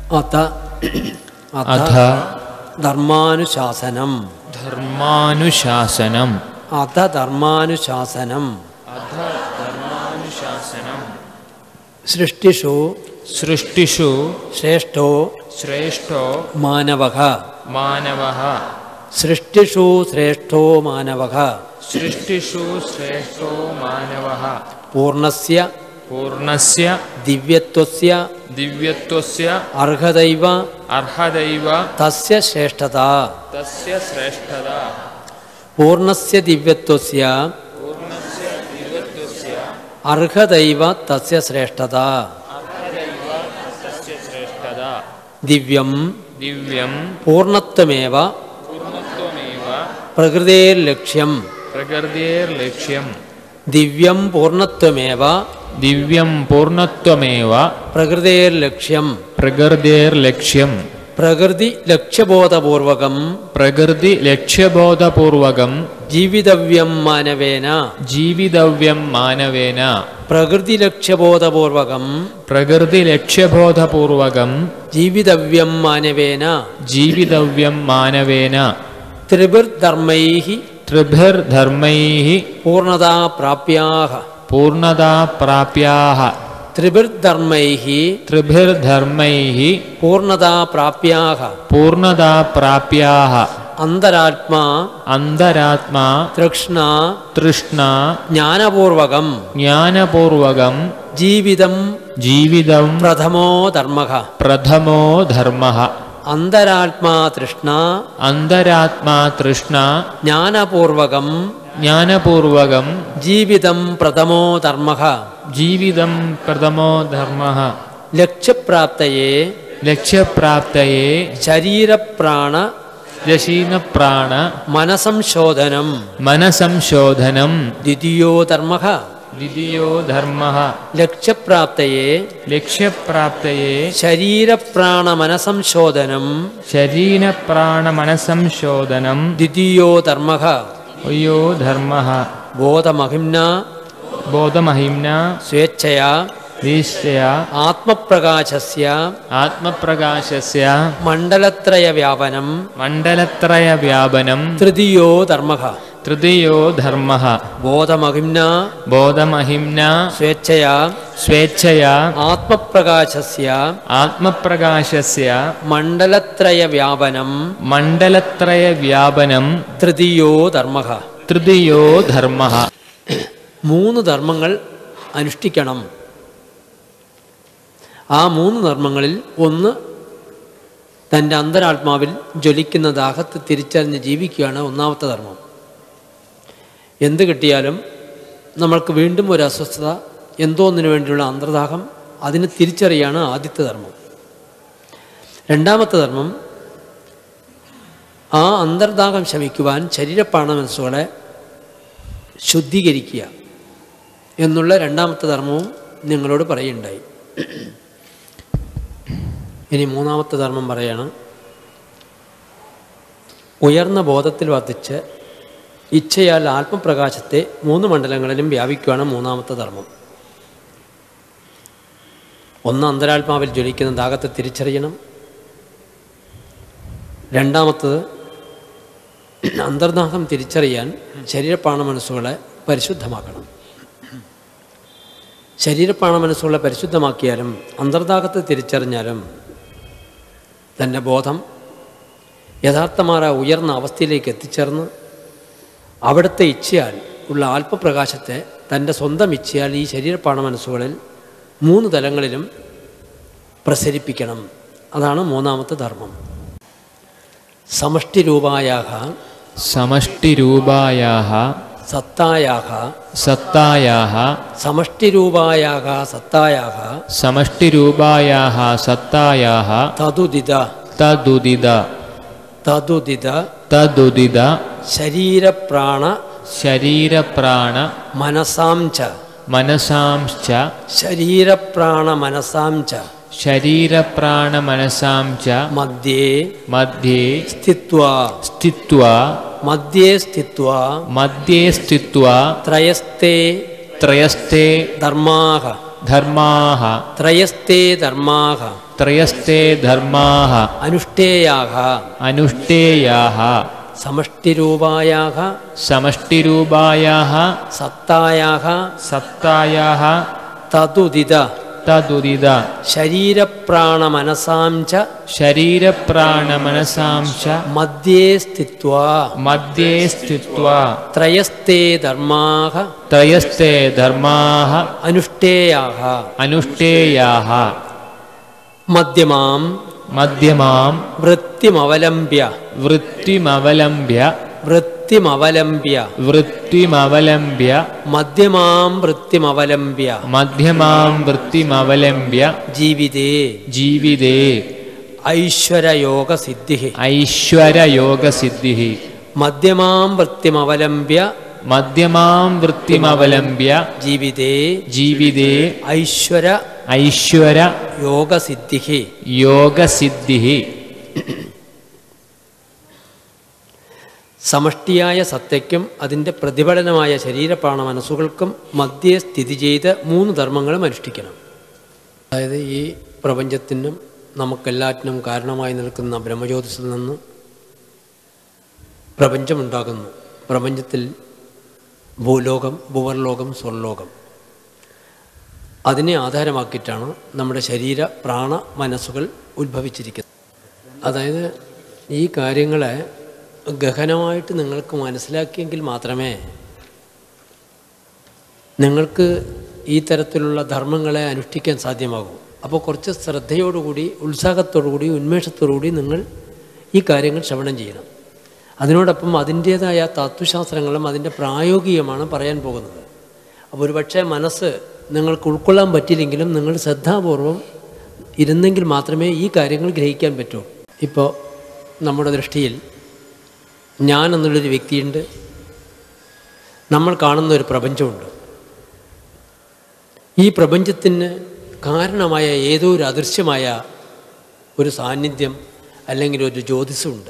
അത അഥ ധർമാനുശാസനം ധർമാനുശാസനം അത ധർമാനുശാസനം അഥ ധർമാനുശാസനം സൃഷ്ടിഷു സൃഷ്ടിഷു ശ്രേഷ്ഠോ ശ്രേഷ്ഠോ മാനവ മാനവ സൃഷ്ടിഷു ശ്രേഷ്ഠോ മാനവ സൃഷ്ടിഷു ശ്രേഷ്ഠോ മാനവ പൂർണ്ണസ്യ പൂർണ്ണസ്യ ദിവ്യത്വസ്യ ദിവ്യത്വസ്യ അർഹതൈവ അർഹതൈവ തസ്യ ശ്രേഷ്ഠത തസ്യ ശ്രേഷ്ഠത പൂർണ്ണസ്യ ദിവ്യത്വസ്യ അർഹതൈവ തസ്യ ശ്രേഷ്ഠത തസ്യ ശ്രേഷ്ഠത ദിവ്യം ദിവ്യം പൂർണ്ണത്വമേവ പൂർണ്ണത്വമേവ പ്രകൃതേർലക്ഷ്യം പ്രകൃതിർലക്ഷ്യം ദിവ്യം പൂർണ്ണത്വമേവ ദിവ്യം പൂർണ്ണത്വമേവ പ്രകൃതേർലക്ഷ്യം പ്രകൃതിർലക്ഷ്യം പ്രകൃതി ലക്ഷ്യബോധപൂർവകം പ്രകൃതി ലക്ഷ്യബോധപൂർവകം ജീവിതവ്യം മാനവേന ജീവിതവ്യം മാനവേന പ്രകൃതി ലക്ഷ്യബോധപൂർവകം പ്രകൃതി ലക്ഷ്യബോധപൂർവകം ജീവിതവ്യം മാനവേന ജീവിതവ്യം മാനവേന ത്രിഭിർധർമ്മൈ ത്രിഭിർധർമ്മൈः പൂർണ്ണതാ പ്രാപ്യാഹ പൂർണ്ണതാ പ്രാപ്യാः ത്രിഭിർധർമ്മൈ ത്രിഭിർധർമ്മൈः പൂർണ്ണതാ പ്രാപ്യാഹ പൂർണ്ണതാ പ്രാപ്യാः അന്തരാത്മാ അന്തരാത്മാ തൃഷ്ണ തൃഷ്ണ ജ്ഞാനപൂർവകം ജ്ഞാനപൂർവകം ജീവിതം ജീവിതം പ്രഥമോ ധർമ്മ പ്രഥമോ ധർമ്മः അന്തരാത്മാ തൃഷ്ണ അന്തരാത്മാ തൃഷ്ണ ജ്ഞാനപൂർവകം ജ്ഞാനപൂർവകം ജീവിതം പ്രഥമോ ധർമ്മ ജീവിതം പ്രഥമോ ധർമ്മः ലക്ഷ്യപ്രാപ്തയെ ലക്ഷ്യപ്രാപ്തയെ ശരീരപ്രാണ രശീനപ്രാണ മനസംശോധനം മനസംശോധനം ദ്വിതീയോ ധർമ്മ ദ്വിതീയോ ധർമ്മः ലക്ഷ്യപ്രാപ്തയെ ലക്ഷ്യപ്രാപ്തയെ ശരീരപ്രാണ മനസംശോധനം ശരീരപ്രാണമനസംശോധനം ദ്വിതീയോ ധർമ്മ അയ്യോ ധർമ്മः ബോധമഹിംന ബോധമഹിംന സ്വേച്ഛയാ ദീശ്യ ആത്മപ്രകാശസ്യ ആത്മപ്രകാശസ്യ മണ്ഡലത്രയവ്യാപനം മണ്ഡലത്രയവ്യാപനം തൃതീയോ ധർമ്മ തൃതീയോ ധർമ്മः ബോധമഹിംന ബോധമഹിംന സ്വേച്ഛയാ സ്വേച്ഛയാ ആത്മപ്രകാശസ്യ ആത്മപ്രകാശസ്യ മണ്ഡലത്രയവ്യാപനം മണ്ഡലത്രയവ്യാപനം തൃതീയോ ധർമ്മ തൃതീയോ ധർമ്മः മൂന്ന് ധർമ്മങ്ങൾ അനുഷ്ഠിക്കണം ആ മൂന്ന് ധർമ്മങ്ങളിൽ ഒന്ന് തൻ്റെ അന്തരാത്മാവിൽ ജ്വലിക്കുന്ന ദാഹത്തെ തിരിച്ചറിഞ്ഞ് ജീവിക്കുകയാണ് ഒന്നാമത്തെ ധർമ്മം എന്ത് കിട്ടിയാലും നമ്മൾക്ക് വീണ്ടും ഒരു അസ്വസ്ഥത എന്തോ ഒന്നിനു വേണ്ടിയുള്ള അന്തർദാഹം അതിന് തിരിച്ചറിയാണ് ആദ്യത്തെ ധർമ്മം രണ്ടാമത്തെ ധർമ്മം ആ അന്തർദാഹം ശമിക്കുവാൻ ശരീരപ്പാണ മനസ്സുകളെ ശുദ്ധീകരിക്കുക എന്നുള്ള രണ്ടാമത്തെ ധർമ്മവും നിങ്ങളോട് പറയുണ്ടായി ഇനി മൂന്നാമത്തെ ധർമ്മം പറയാണ് ഉയർന്ന ബോധത്തിൽ വർദ്ധിച്ച് ഇച്ഛയാൽ ആത്മപ്രകാശത്തെ മൂന്ന് മണ്ഡലങ്ങളിലും വ്യാപിക്കുകയാണ് മൂന്നാമത്തെ ധർമ്മം ഒന്ന് അന്തരാത്മാവിൽ ജ്വലിക്കുന്ന ദാഹത്തെ തിരിച്ചറിയണം രണ്ടാമത്തത് അന്തർദാഹം തിരിച്ചറിയാൻ ശരീരപ്പാണ മനസ്സുകളെ പരിശുദ്ധമാക്കണം ശരീരപ്പാണ മനസ്സുകളെ പരിശുദ്ധമാക്കിയാലും അന്തർദാഹത്തെ തിരിച്ചറിഞ്ഞാലും തൻ്റെ ബോധം യഥാർത്ഥമായ ഉയർന്ന അവസ്ഥയിലേക്ക് എത്തിച്ചേർന്ന് അവിടുത്തെ ഇച്ഛയാൽ ഉള്ള ആത്മപ്രകാശത്തെ തൻ്റെ സ്വന്തം ഇച്ഛയാൽ ഈ ശരീരപ്പാണ മനസ്സുകളിൽ മൂന്ന് തലങ്ങളിലും പ്രസരിപ്പിക്കണം അതാണ് മൂന്നാമത്തെ ധർമ്മം സമഷ്ടിരൂപായാഹ സമഷ്ടിരൂപായാः സത്തായാഹ സത്തായാः സമഷ്ടിരൂപായാഹ സത്തായാഹ സമഷ്ടിരൂപായാः സത്തായാः തതുദിത തദുദിത തതുദിത തദുദിത ശരീരപ്രാണ ശരീരപ്രാണ മനസാം ച മനസാംശ്ച ശരീരപ്രാണ മനസാം ച ശരീരപ്രാണമനസാം ച മധ്യേ മധ്യേ സ്ഥിത്വാ സ്ഥിത്വാ മധ്യേ സ്ഥിത്വാ മധ്യേ സ്ഥിത്വാ ത്രയസ്തേ ത്രയസ്തേ ധർമാഹ ധർമാः ത്രയസ്തേ ധർമാഹ ത്രയസ്തേ ധർമാः അനുഷ്ഠേയാഹ അനുഷ്ഠേയാः സമഷ്ടിരൂപായാഹ സമഷ്ടിരൂപായാः സത്തായാഹ സത്തായാः തതുദിത തദുദിത ശരീരപ്രാണമനസാം ച ശരീരപ്രാണമനസാം ച മധ്യേ സ്ഥിത്വാ മധ്യേ സ്ഥിത്വാ ത്രയസ്തേ ധർമാഹ ത്രയസ്തേ ധർമാः അനുഷ്ഠേയാഹ അനുഷ്ഠേയാः മധ്യമാം മധ്യമാം വൃത്തിമവലംബ്യ വൃത്തിമവലംബ്യ വൃത്തിമവലംബ്യ വൃത്തിമവലംബ്യ മധ്യമാം വൃത്തിമവലംബ്യ മധ്യമാം വൃത്തിമവലംബ്യ ജീവിതേ ജീവിതേ ഐശ്വരയോഗസിദ്ധി ഐശ്വരയോഗസിദ്ധിः മധ്യമാം വൃത്തിമവലംബ്യ മധ്യമാം വൃത്തിമവലംബ്യ ജീവിതേ ജീവിതേ ഐശ്വര ഐശ്വര യോഗസിദ്ധി യോഗസിദ്ധിः സമഷ്ടിയായ സത്തയ്ക്കും അതിൻ്റെ പ്രതിഫലനമായ ശരീരപ്രാണ മനസ്സുകൾക്കും മധ്യേ സ്ഥിതി ചെയ്ത് മൂന്ന് ധർമ്മങ്ങളും അനുഷ്ഠിക്കണം അതായത് ഈ പ്രപഞ്ചത്തിനും നമുക്കെല്ലാറ്റിനും കാരണമായി നിൽക്കുന്ന ബ്രഹ്മജ്യോതിസിൽ നിന്ന് പ്രപഞ്ചമുണ്ടാകുന്നു പ്രപഞ്ചത്തിൽ ഭൂലോകം ഭുവർലോകം സ്വർലോകം അതിനെ ആധാരമാക്കിയിട്ടാണ് നമ്മുടെ ശരീര പ്രാണ മനസ്സുകൾ ഉത്ഭവിച്ചിരിക്കുന്നത് അതായത് ഈ കാര്യങ്ങളെ ഗഹനമായിട്ട് നിങ്ങൾക്ക് മനസ്സിലാക്കിയെങ്കിൽ മാത്രമേ നിങ്ങൾക്ക് ഈ തരത്തിലുള്ള ധർമ്മങ്ങളെ അനുഷ്ഠിക്കാൻ സാധ്യമാകൂ അപ്പോൾ കുറച്ച് ശ്രദ്ധയോടുകൂടി ഉത്സാഹത്തോടുകൂടി ഉന്മേഷത്തോടുകൂടി നിങ്ങൾ ഈ കാര്യങ്ങൾ ശ്രവണം ചെയ്യണം അതിനോടൊപ്പം അതിൻ്റേതായ തത്വശാസ്ത്രങ്ങളും അതിൻ്റെ പ്രായോഗികമാണ് പറയാൻ പോകുന്നത് അപ്പോൾ ഒരു പക്ഷേ മനസ്സ് നിങ്ങൾക്ക് ഉൾക്കൊള്ളാൻ പറ്റിയില്ലെങ്കിലും നിങ്ങൾ ശ്രദ്ധാപൂർവം ഇരുന്നെങ്കിൽ മാത്രമേ ഈ കാര്യങ്ങൾ ഗ്രഹിക്കാൻ പറ്റൂ ഇപ്പോൾ നമ്മുടെ ദൃഷ്ടിയിൽ ഞാൻ എന്നുള്ളൊരു വ്യക്തിയുണ്ട് നമ്മൾ കാണുന്ന ഒരു പ്രപഞ്ചമുണ്ട് ഈ പ്രപഞ്ചത്തിന് കാരണമായ ഏതോ ഒരു അദൃശ്യമായ ഒരു സാന്നിധ്യം അല്ലെങ്കിൽ ഒരു ജ്യോതിഷമുണ്ട്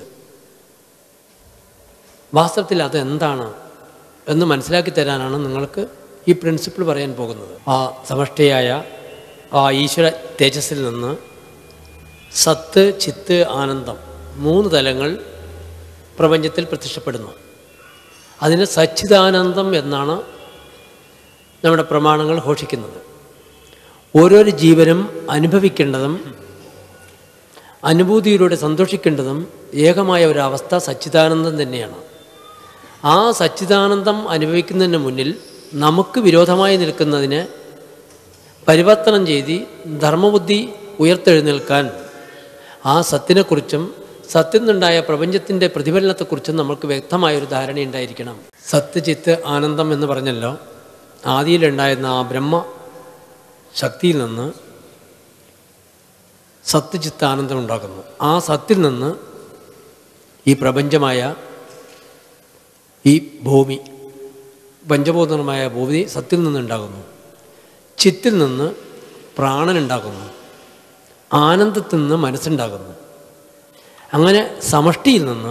വാസ്തവത്തിൽ അതെന്താണ് എന്ന് മനസ്സിലാക്കി തരാനാണ് നിങ്ങൾക്ക് ഈ പ്രിൻസിപ്പിൾ പറയാൻ പോകുന്നത് ആ സമഷ്ടിയായ ആ ഈശ്വര തേജസ്സിൽ നിന്ന് സത്ത് ചിത്ത് ആനന്ദം മൂന്ന് തലങ്ങൾ പ്രപഞ്ചത്തിൽ പ്രത്യക്ഷപ്പെടുന്നു അതിന് സച്ചിദാനന്ദം എന്നാണ് നമ്മുടെ പ്രമാണങ്ങൾ ഘോഷിക്കുന്നത് ഓരോരോ ജീവനും അനുഭവിക്കേണ്ടതും അനുഭൂതിയിലൂടെ സന്തോഷിക്കേണ്ടതും ഏകമായ ഒരവസ്ഥ സച്ചിദാനന്ദം തന്നെയാണ് ആ സച്ചിദാനന്ദം അനുഭവിക്കുന്നതിന് മുന്നിൽ നമുക്ക് വിരോധമായി നിൽക്കുന്നതിന് പരിവർത്തനം ചെയ്ത് ധർമ്മബുദ്ധി ഉയർത്തെഴുന്നേൽക്കാൻ ആ സത്തിനെക്കുറിച്ചും സത്തിൽ നിന്നുണ്ടായ പ്രപഞ്ചത്തിൻ്റെ പ്രതിഫലനത്തെക്കുറിച്ചും നമുക്ക് വ്യക്തമായൊരു ധാരണയുണ്ടായിരിക്കണം സത്ത് ചിത്ത് ആനന്ദം എന്ന് പറഞ്ഞല്ലോ ആദിയിലുണ്ടായിരുന്ന ആ ബ്രഹ്മ ശക്തിയിൽ നിന്ന് സത്ത് ചിത്ത് ആനന്ദം ഉണ്ടാക്കുന്നു ആ സത്തിൽ നിന്ന് ഈ പ്രപഞ്ചമായ ഈ ഭൂമി പഞ്ചഭൂതമായ ഭൂമി സത്തിൽ നിന്നുണ്ടാകുന്നു ചിത്തിൽ നിന്ന് പ്രാണനുണ്ടാകുന്നു ആനന്ദത്തിൽ നിന്ന് മനസ്സുണ്ടാകുന്നു അങ്ങനെ സമഷ്ടിയിൽ നിന്ന്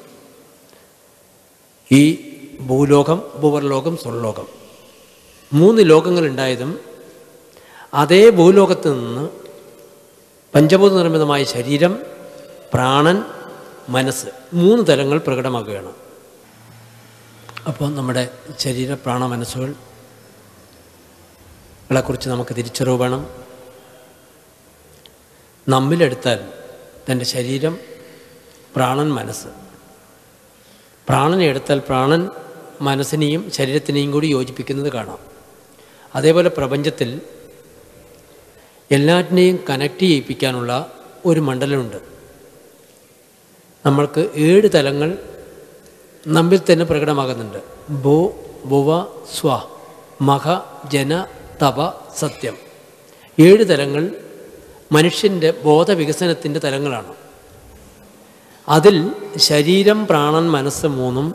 ഈ ഭൂലോകം ഭൂവർലോകം സ്വർലോകം മൂന്ന് ലോകങ്ങളുണ്ടായതും അതേ ഭൂലോകത്ത് നിന്ന് പഞ്ചഭൂത നിർമ്മിതമായ ശരീരം പ്രാണൻ മനസ്സ് മൂന്ന് തലങ്ങൾ പ്രകടമാക്കുകയാണ് അപ്പോൾ നമ്മുടെ ശരീര പ്രാണ മനസ്സുകൾ ളെക്കുറിച്ച് നമുക്ക് തിരിച്ചറിവ് വേണം നമ്മിലെടുത്താൽ തൻ്റെ ശരീരം പ്രാണൻ മനസ്സ് പ്രാണനെ എടുത്താൽ പ്രാണൻ മനസ്സിനെയും ശരീരത്തിനെയും കൂടി യോജിപ്പിക്കുന്നത് കാണാം അതേപോലെ പ്രപഞ്ചത്തിൽ എല്ലാറ്റിനെയും കണക്ട് ചെയ്യിപ്പിക്കാനുള്ള ഒരു മണ്ഡലമുണ്ട് നമ്മൾക്ക് ഏഴ് തലങ്ങൾ നമ്മിൽ തന്നെ പ്രകടമാകുന്നുണ്ട് ഭൂ ഭുവ സ്വ മഹ ജന തപ സത്യം ഏഴ് തലങ്ങൾ മനുഷ്യൻ്റെ ബോധവികസനത്തിൻ്റെ തലങ്ങളാണ് അതിൽ ശരീരം പ്രാണൻ മനസ്സ് മൂന്നും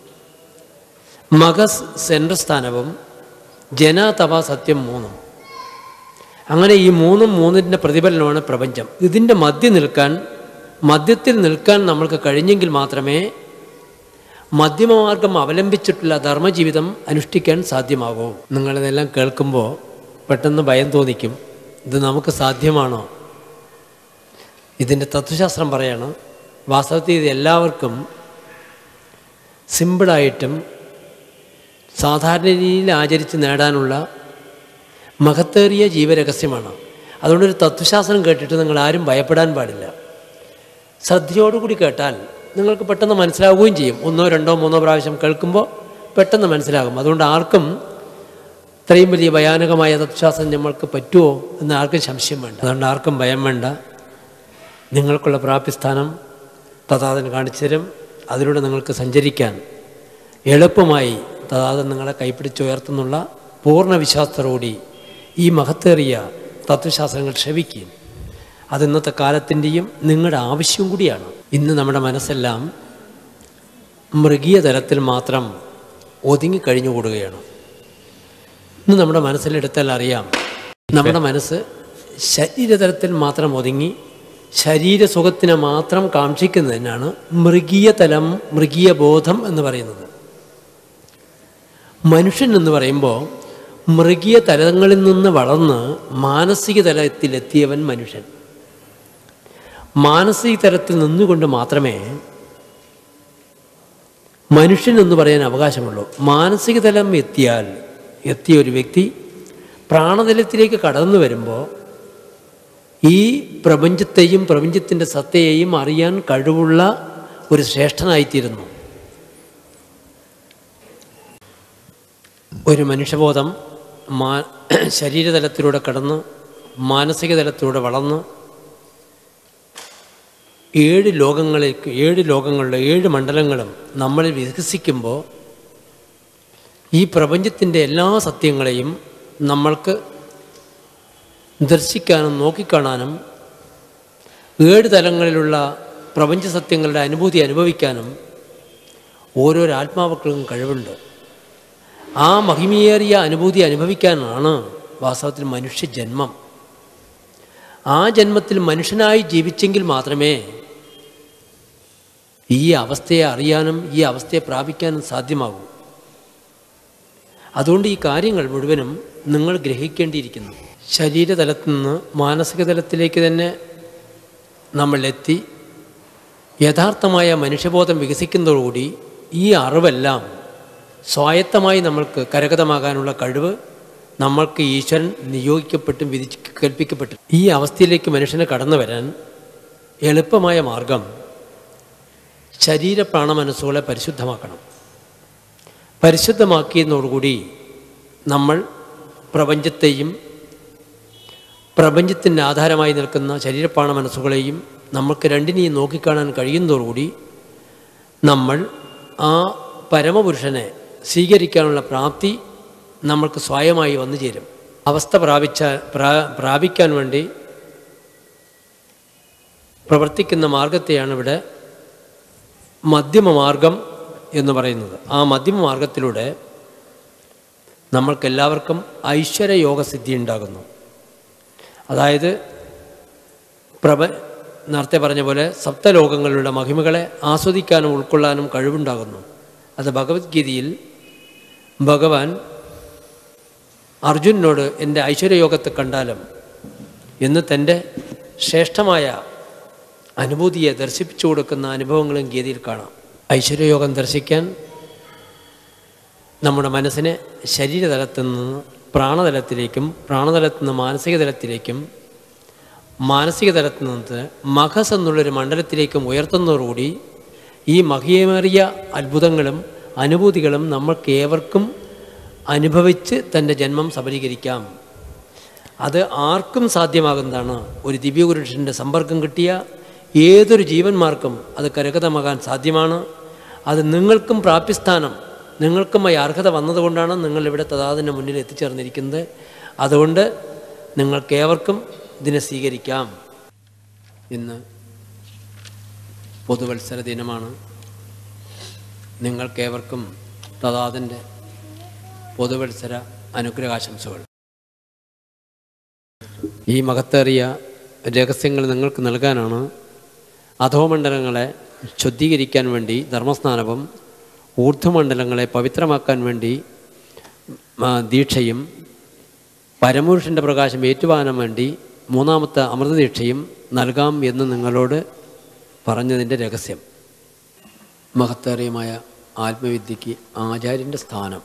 മഗസ് സെൻട്രൽ സ്ഥാനവും ജന തപ സത്യം മൂന്നും അങ്ങനെ ഈ മൂന്നും മൂന്നിൻ്റെ പ്രതിഫലനമാണ് പ്രപഞ്ചം ഇതിൻ്റെ മധ്യ നിൽക്കാൻ മധ്യത്തിൽ നിൽക്കാൻ നമ്മൾക്ക് കഴിഞ്ഞെങ്കിൽ മാത്രമേ മധ്യമമാർഗം അവലംബിച്ചിട്ടുള്ള ധർമ്മജീവിതം അനുഷ്ഠിക്കാൻ സാധ്യമാകൂ നിങ്ങളിതെല്ലാം കേൾക്കുമ്പോൾ പെട്ടെന്ന് ഭയം തോന്നിക്കും ഇത് നമുക്ക് സാധ്യമാണോ ഇതിൻ്റെ തത്വശാസ്ത്രം പറയാണ് വാസ്തവത്തിൽ ഇത് എല്ലാവർക്കും സിമ്പിളായിട്ടും സാധാരണ രീതിയിൽ ആചരിച്ച് നേടാനുള്ള മഹത്തേറിയ ജീവരഹസ്യമാണ് അതുകൊണ്ടൊരു തത്വശാസ്ത്രം കേട്ടിട്ട് നിങ്ങൾ ആരും ഭയപ്പെടാൻ പാടില്ല ശ്രദ്ധയോടുകൂടി കേട്ടാൽ നിങ്ങൾക്ക് പെട്ടെന്ന് മനസ്സിലാവുകയും ചെയ്യും ഒന്നോ രണ്ടോ മൂന്നോ പ്രാവശ്യം കേൾക്കുമ്പോൾ പെട്ടെന്ന് മനസ്സിലാകും അതുകൊണ്ട് ആർക്കും ഇത്രയും വലിയ ഭയാനകമായ തത്വശാസ്ത്രം നമ്മൾക്ക് പറ്റുമോ എന്ന് ആർക്കും സംശയം വേണ്ട അതുകൊണ്ട് ആർക്കും ഭയം വേണ്ട നിങ്ങൾക്കുള്ള പ്രാപ്തിസ്ഥാനം തഥാതൻ കാണിച്ചു തരും അതിലൂടെ നിങ്ങൾക്ക് സഞ്ചരിക്കാൻ എളുപ്പമായി തഥാതൻ നിങ്ങളെ കൈപ്പിടിച്ചുയർത്തുന്നുള്ള പൂർണ്ണ വിശ്വാസത്തോടുകൂടി ഈ മഹത്തേറിയ തത്വശാസ്ത്രങ്ങൾ ക്ഷമിക്കുകയും അത് ഇന്നത്തെ കാലത്തിൻ്റെയും നിങ്ങളുടെ ആവശ്യവും കൂടിയാണ് ഇന്ന് നമ്മുടെ മനസ്സെല്ലാം മൃഗീയ തലത്തിൽ മാത്രം ഒതുങ്ങിക്കഴിഞ്ഞുകൂടുകയാണ് ഇന്ന് നമ്മുടെ മനസ്സിലെടുത്താൽ അറിയാം നമ്മുടെ മനസ്സ് ശരീരതലത്തിൽ മാത്രം ഒതുങ്ങി ശരീരസുഖത്തിനെ മാത്രം കാക്ഷിക്കുന്നതിനാണ് മൃഗീയ തലം മൃഗീയ ബോധം എന്ന് പറയുന്നത് മനുഷ്യൻ എന്ന് പറയുമ്പോൾ മൃഗീയ തലങ്ങളിൽ നിന്ന് വളർന്ന് മാനസിക തലത്തിലെത്തിയവൻ മനുഷ്യൻ മാനസിക തലത്തിൽ നിന്നുകൊണ്ട് മാത്രമേ മനുഷ്യൻ എന്ന് പറയാൻ അവകാശമുള്ളൂ മാനസിക തലം എത്തിയാൽ എത്തിയ ഒരു വ്യക്തി പ്രാണതലത്തിലേക്ക് കടന്നു വരുമ്പോൾ ഈ പ്രപഞ്ചത്തെയും പ്രപഞ്ചത്തിൻ്റെ സത്തയെയും അറിയാൻ കഴിവുള്ള ഒരു ശ്രേഷ്ഠനായിത്തീരുന്നു ഒരു മനുഷ്യബോധം മാ ശരീരതലത്തിലൂടെ കടന്ന് മാനസിക തലത്തിലൂടെ വളർന്ന് ഏഴ് ലോകങ്ങളിലേക്ക് ഏഴ് ലോകങ്ങളുടെ ഏഴ് മണ്ഡലങ്ങളും നമ്മളിൽ വികസിക്കുമ്പോൾ ഈ പ്രപഞ്ചത്തിൻ്റെ എല്ലാ സത്യങ്ങളെയും നമ്മൾക്ക് ദർശിക്കാനും നോക്കിക്കാണാനും ഏഴ് തലങ്ങളിലുള്ള പ്രപഞ്ച സത്യങ്ങളുടെ അനുഭൂതി അനുഭവിക്കാനും ഓരോരോ ആത്മാവക്കൾക്കും കഴിവുണ്ട് ആ മഹിമയേറിയ അനുഭൂതി അനുഭവിക്കാനാണ് വാസ്തവത്തിൽ മനുഷ്യജന്മം ആ ജന്മത്തിൽ മനുഷ്യനായി ജീവിച്ചെങ്കിൽ മാത്രമേ ഈ അവസ്ഥയെ അറിയാനും ഈ അവസ്ഥയെ പ്രാപിക്കാനും സാധ്യമാകൂ അതുകൊണ്ട് ഈ കാര്യങ്ങൾ മുഴുവനും നിങ്ങൾ ഗ്രഹിക്കേണ്ടിയിരിക്കുന്നു ശരീരതലത്തിൽ നിന്ന് മാനസിക തലത്തിലേക്ക് തന്നെ നമ്മൾ എത്തി യഥാർത്ഥമായ മനുഷ്യബോധം വികസിക്കുന്നതോടുകൂടി ഈ അറിവെല്ലാം സ്വായത്തമായി നമ്മൾക്ക് കരഗതമാകാനുള്ള കഴിവ് നമ്മൾക്ക് ഈശ്വരൻ നിയോഗിക്കപ്പെട്ടും വിധിച്ച് കൽപ്പിക്കപ്പെട്ടു ഈ അവസ്ഥയിലേക്ക് മനുഷ്യനെ കടന്നു വരാൻ എളുപ്പമായ മാർഗം ശരീര പ്രാണമനസ്സുകളെ പരിശുദ്ധമാക്കണം പരിശുദ്ധമാക്കിയതോടുകൂടി നമ്മൾ പ്രപഞ്ചത്തെയും പ്രപഞ്ചത്തിൻ്റെ ആധാരമായി നിൽക്കുന്ന ശരീരപ്പാണ മനസ്സുകളെയും നമുക്ക് രണ്ടിനെയും നോക്കിക്കാണാൻ കഴിയുന്നതോടുകൂടി നമ്മൾ ആ പരമപുരുഷനെ സ്വീകരിക്കാനുള്ള പ്രാപ്തി നമ്മൾക്ക് സ്വയമായി വന്നു ചേരും അവസ്ഥ പ്രാപിച്ച പ്രാ പ്രാപിക്കാൻ വേണ്ടി പ്രവർത്തിക്കുന്ന മാർഗത്തെയാണ് ഇവിടെ മധ്യമമാർഗം എന്ന് പറയുന്നത് ആ മധ്യമമാർഗത്തിലൂടെ നമ്മൾക്കെല്ലാവർക്കും ഐശ്വര്യയോഗസിദ്ധി ഉണ്ടാകുന്നു അതായത് പ്രപ നേരത്തെ പറഞ്ഞ പോലെ സപ്തലോകങ്ങളുടെ മഹിമകളെ ആസ്വദിക്കാനും ഉൾക്കൊള്ളാനും കഴിവുണ്ടാകുന്നു അത് ഭഗവത്ഗീതയിൽ ഭഗവാൻ അർജുനോട് എൻ്റെ ഐശ്വര്യയോഗത്തെ കണ്ടാലും എന്ന് തൻ്റെ ശ്രേഷ്ഠമായ അനുഭൂതിയെ ദർശിപ്പിച്ചു കൊടുക്കുന്ന അനുഭവങ്ങളും ഗീതയിൽ കാണാം ഐശ്വര്യയോഗം ദർശിക്കാൻ നമ്മുടെ മനസ്സിനെ ശരീരതലത്തിൽ നിന്ന് പ്രാണതലത്തിലേക്കും പ്രാണതലത്തിൽ നിന്ന് മാനസിക തലത്തിലേക്കും മാനസിക തലത്തിൽ നിന്ന് മഹസ് എന്നുള്ളൊരു മണ്ഡലത്തിലേക്കും ഉയർത്തുന്നതോടുകൂടി ഈ മഹിയമേറിയ അത്ഭുതങ്ങളും അനുഭൂതികളും നമ്മൾക്ക് ഏവർക്കും അനുഭവിച്ച് തൻ്റെ ജന്മം സബലീകരിക്കാം അത് ആർക്കും സാധ്യമാകുന്നതാണ് ഒരു ദിവ്യപുരുഷൻ്റെ സമ്പർക്കം കിട്ടിയ ഏതൊരു ജീവന്മാർക്കും അത് കരഗതമാകാൻ സാധ്യമാണ് അത് നിങ്ങൾക്കും പ്രാപ്യസ്ഥാനം നിങ്ങൾക്കും ഈ അർഹത വന്നതുകൊണ്ടാണ് നിങ്ങൾ ഇവിടെ തഥാതിൻ്റെ മുന്നിൽ എത്തിച്ചേർന്നിരിക്കുന്നത് അതുകൊണ്ട് നിങ്ങൾക്കേവർക്കും ഇതിനെ സ്വീകരിക്കാം ഇന്ന് പൊതുവത്സര ദിനമാണ് നിങ്ങൾക്കേവർക്കും തഥാതിൻ്റെ പൊതുവത്സര അനുഗ്രഹാശംസകൾ ഈ മഹത്തേറിയ രഹസ്യങ്ങൾ നിങ്ങൾക്ക് നൽകാനാണ് അധോമണ്ഡലങ്ങളെ ശുദ്ധീകരിക്കാൻ വേണ്ടി ധർമ്മസ്നാനവും ഊർധ്വമണ്ഡലങ്ങളെ പവിത്രമാക്കാൻ വേണ്ടി ആ, ദീക്ഷയും പരമപുരുഷൻ്റെ പ്രകാശം ഏറ്റുവാങ്ങാൻ വേണ്ടി മൂന്നാമത്തെ അമൃതദീക്ഷയും നൽകാം എന്ന് നിങ്ങളോട് പറഞ്ഞതിൻ്റെ രഹസ്യം മഹത്തേറിയമായ ആത്മവിദ്യയ്ക്ക് ആചാര്യൻ്റെ സ്ഥാനം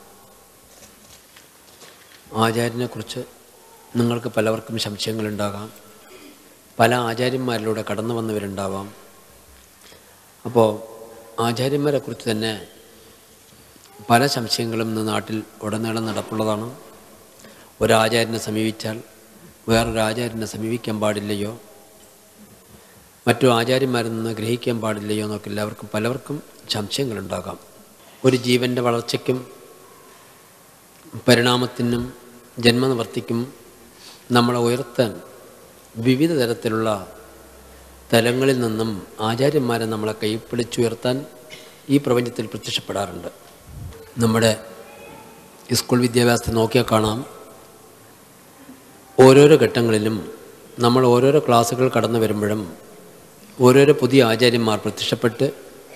ആചാര്യനെക്കുറിച്ച് നിങ്ങൾക്ക് പലവർക്കും സംശയങ്ങളുണ്ടാകാം പല ആചാര്യന്മാരിലൂടെ കടന്നു വന്നവരുണ്ടാവാം അപ്പോൾ ആചാര്യന്മാരെക്കുറിച്ച് തന്നെ പല സംശയങ്ങളും ഇന്ന് നാട്ടിൽ ഉടനീളം നടപ്പുള്ളതാണ് ഒരാചാര്യനെ സമീപിച്ചാൽ വേറൊരു ആചാര്യനെ സമീപിക്കാൻ പാടില്ലയോ മറ്റു ആചാര്യന്മാരിൽ നിന്ന് ഗ്രഹിക്കാൻ പാടില്ലയോ എന്നൊക്കെ എല്ലാവർക്കും പലവർക്കും സംശയങ്ങളുണ്ടാകാം ഒരു ജീവൻ്റെ വളർച്ചയ്ക്കും പരിണാമത്തിനും ജന്മനിവർത്തിക്കും നമ്മളെ ഉയർത്താൻ വിവിധ തരത്തിലുള്ള തലങ്ങളിൽ നിന്നും ആചാര്യന്മാരെ നമ്മളെ കൈപ്പിടിച്ചുയർത്താൻ ഈ പ്രപഞ്ചത്തിൽ പ്രത്യക്ഷപ്പെടാറുണ്ട് നമ്മുടെ സ്കൂൾ വിദ്യാഭ്യാസത്തെ നോക്കിയാൽ കാണാം ഓരോരോ ഘട്ടങ്ങളിലും നമ്മൾ ഓരോരോ ക്ലാസ്സുകൾ കടന്നു വരുമ്പോഴും ഓരോരോ പുതിയ ആചാര്യന്മാർ പ്രത്യക്ഷപ്പെട്ട്